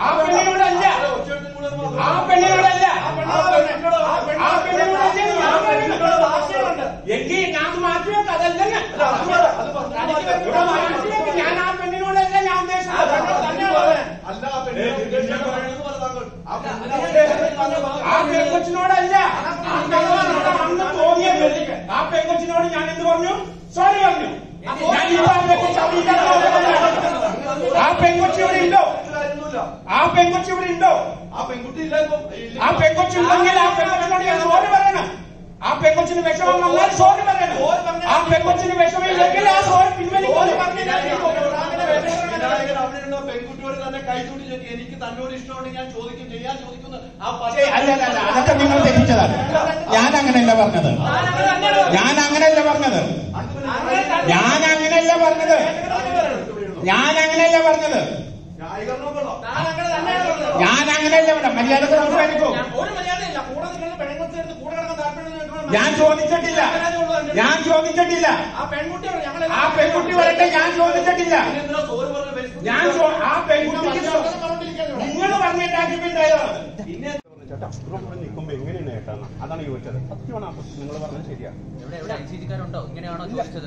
ആ പെണ്ണിനോടല്ല ആ പെണ്ണിനോടല്ല ആ പെണ്ണിനോടല്ല ഞാൻ പറയുന്നത്. എങ്കിൽ ഞാൻ മാറ്റി വെക്കാം അതല്ലെന്ന് ഇവിടെ മാറ്റി വെക്കാം. ഞാൻ ആ പെണ്ണിനോടല്ല ഞാൻ ഉദ്ദേശിച്ചത് ആ പെൺകൊച്ചിനോടല്ല ആ പെൺകൊച്ചിനോട് അന്ന് തോന്നിയത് ആ പെൺകൊച്ചിനോട് ഞാൻ എന്ത് പറഞ്ഞു സോറി പറഞ്ഞു ഞാൻ ഇപ്പൊ ആ പെൺകൊച്ചി അവിടെ ഇല്ലാത്ത ആളല്ല. ആ പെൺകൊച്ചി ഇവിടെ ഉണ്ടോ ആ പെൺകൊച്ചി ഇവിടെ ഉണ്ടോ ആ പെൺകുട്ടി ഇല്ല ഇപ്പൊ ആ പെൺകൊച്ചി ഉണ്ടെങ്കിൽ ആ പെൺകൊച്ചിനോട് ഞാൻ സോറി പറയണം ആ പെൺകൊച്ചിന് വിഷമം വന്നാൽ സോറി പറയണം ആ പെൺകൊച്ചിന് വിഷമമില്ലെങ്കിൽ ആ സോറി പിൻവലിക്കണം വിനായകൻ അവിടെയുള്ള പെൺകുട്ടിയോട് തന്നെ കൈചൂടി ചോദിക്കും എനിക്ക് തന്നോട് ഇഷ്ടമുണ്ടെങ്കിൽ ഞാൻ ചോദിക്കും ചെയ്യാൻ ചോദിക്കുന്നു ആ ഏയ് അല്ല അല്ല അല്ല അതൊക്കെ നിങ്ങൾ തെറ്റിച്ചതാണ് ഞാൻ അങ്ങനെയല്ല പറഞ്ഞത് ഞാൻ അങ്ങനെയല്ല പറഞ്ഞത് ഞാൻ അങ്ങനെയല്ല പറഞ്ഞത് ഞാൻ അങ്ങനെയല്ല പറഞ്ഞത് ന്യായീകരണം കൊള്ളാം ഞാൻ അങ്ങനെയല്ല പറഞ്ഞത് മര്യാദ സംസാരിക്കൂ ഒരു മര്യാദയില്ല കൂടെ നിൽക്കുന്ന പെണ്ണുങ്ങൾക്ക് ചേർത്ത് കൂടെ കിടക്കാൻ താല്പര്യം ചോദിക്കണം. ഞാൻ ചോദിച്ചിട്ടില്ല ഞാൻ ചോദിച്ചിട്ടില്ല ആ പെൺകുട്ടി പറഞ്ഞു, ഞങ്ങളെ ആ പെൺകുട്ടി വരട്ടെ ഞാൻ ചോദിച്ചിട്ടില്ല പിന്നെ എന്തിനാ സോറി പറഞ്ഞ ഫേസ്ബുക്കിൽ ഞാൻ ചോ- ആ പെൺകുട്ടിക്ക് സോ- നിങ്ങൾ പറഞ്ഞിട്ടാക്കിയിട്ടുണ്ടായതാണ് പിന്നെ ചേട്ടാ ഇവിടെ നിൽക്കുമ്പോ എങ്ങനെയാണ് ചേട്ടാ അതാണ് ചോദിച്ചത് സത്യമാണ് ആ പ്രശ്നം നിങ്ങൾ പറഞ്ഞത് ശരിയാണ് എവിടെ എവിടെ ഐ സി ജിക്കാരുണ്ടോ ഇങ്ങനെയാണോ ചോദിച്ചത്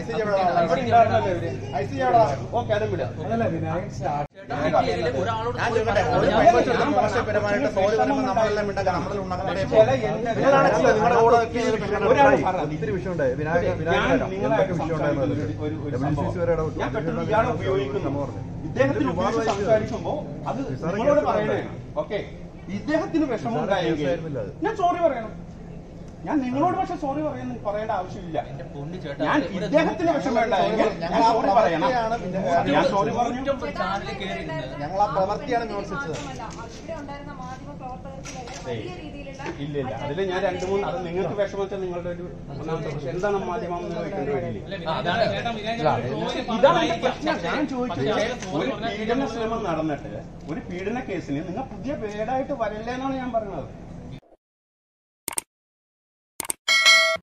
ഓക്കെ അതും വിടാം ചേട്ടാ കിട്ടിയില്ലേ? ഒരാളോട് ഞാൻ പോയി ചോദിക്കട്ടെ, ഒരു പറഞ്ഞാൽ പെൺകൊച്ച് മതി. ഒരു മോശപരമായിട്ട് സോറി പറയുമ്പോൾ നമ്മളെല്ലാം മിണ്ടാ നമ്മളിൽ ഉണ്ടാകുന്ന ചില എന്റെ- നിങ്ങളാണ് നിങ്ങളുടെ കൂടെ ഒക്കെ ഈ ഒരു പെൺകുട്ടി ഒരാൾ ഉണ്ടായി. പറഞ്ഞു. ഒത്തിരി വിഷയമുണ്ടായി വിനായക ഞാൻ വിനായകരാ നിങ്ങളെ എന്തൊക്കെ വിഷയം ഉണ്ടായിരുന്നു സംസാരിക്കുന്ന ഒരു- ഒരു- ഒരു WCC സംഭവം. വരെ ഇടപെട്ടു. ഞാൻ പെട്ടെന്ന് ഇയാളെ ഉപയോഗിക്കുന്നു നമ്മൾ പറഞ്ഞു. ഇദ്ദേഹത്തിന് ഇതിൽ ഒരുപാട് ഉപയോഗിച്ച് വൈകി സംസാരിക്കുമ്പോ അത് നിസ്സാര നിങ്ങളോട് കേസ് പറയണേ ഉണ്ടായി. ഓക്കെ ഇദ്ദേഹത്തിന് വിഷമം നിസ്സാര ഉണ്ടായെങ്കിൽ കേസായിരുന്നില്ല അത്. ഞാൻ സോറി പറയണം ഞാൻ നിങ്ങളോട് പക്ഷെ സോറി പറയുന്ന പറയേണ്ട ആവശ്യമില്ല എന്റെ പൊന്നു ചേട്ടാ ഞാൻ ഇവിടെ ഇദ്ദേഹത്തിന് വിഷമം ഉണ്ടായെങ്കിൽ ഞാൻ ഞങ്ങൾ ആ സോറി പറയണം പ്രവൃത്തിയാണ് പിന്നെ ഞാൻ സോറി പറഞ്ഞു നൂറ്റമ്പത് ചാനലിൽ കയറിയിരുന്നത് ഞങ്ങൾ ആ പ്രവൃത്തിയാണ് വിമർശിച്ചത് ഇവിടെ ഉണ്ടായിരുന്ന മാധ്യമ പ്രവർത്തകർക്ക് വരെ വലിയ രീതിയിലുള്ള ഇല്ല ഇല്ല അതിൽ ഞാൻ രണ്ട് മൂന്ന് അത് നിങ്ങൾക്ക് വിഷമത്തിൽ നിങ്ങളുടെ ഒരു ഒന്നാമത്തെ പ്രശ്നം എന്താണ് മാധ്യമം എന്ന് ചോദിക്കേണ്ടി വരില്ലേ ആ, അതാണ് ഇതാണ് എന്റെ പ്രശ്നം ഞാൻ ചോദിച്ചത് ഒരു പീഡന ശ്രമം നടന്നിട്ട് ഒരു പീഡന കേസിന് നിങ്ങൾ പുതിയ പേടായിട്ട് വരില്ല എന്നാണ് ഞാൻ പറയുന്നത്